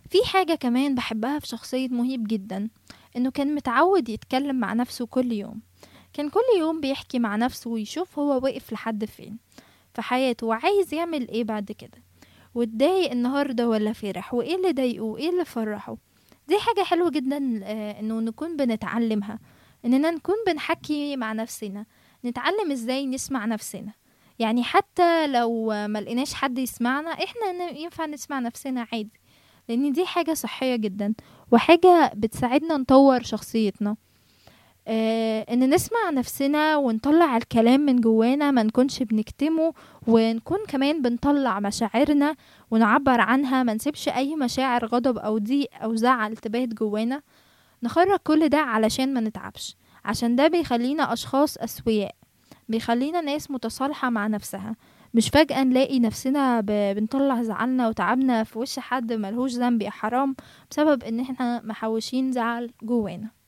في حاجة كمان بحبها في شخصية مهيب جدا إنه كان متعود يتكلم مع نفسه كل يوم كان كل يوم بيحكي مع نفسه ويشوف هو واقف لحد فين في حياته وعايز يعمل ايه بعد كده واتضايق النهارده ولا فرح وايه اللي ضايقه وايه اللي فرحه دي حاجة حلوة جدا آه، انه نكون بنتعلمها اننا نكون بنحكي مع نفسنا نتعلم ازاي نسمع نفسنا يعني حتى لو ما لقيناش حد يسمعنا احنا ن- ينفع نسمع نفسنا عادي لان دي حاجة صحية جدا وحاجة بتساعدنا نطور شخصيتنا آه ان نسمع نفسنا ونطلع الكلام من جوانا ما نكونش بنكتمه ونكون كمان بنطلع مشاعرنا ونعبر عنها ما نسيبش اي مشاعر غضب او ضيق او زعل تبات جوانا نخرج كل ده علشان ما نتعبش عشان ده بيخلينا اشخاص اسوياء بيخلينا ناس متصالحة مع نفسها مش فجأة نلاقي نفسنا ب- بنطلع زعلنا وتعبنا في وش حد ملهوش ذنب يا حرام بسبب ان احنا محوشين زعل جوانا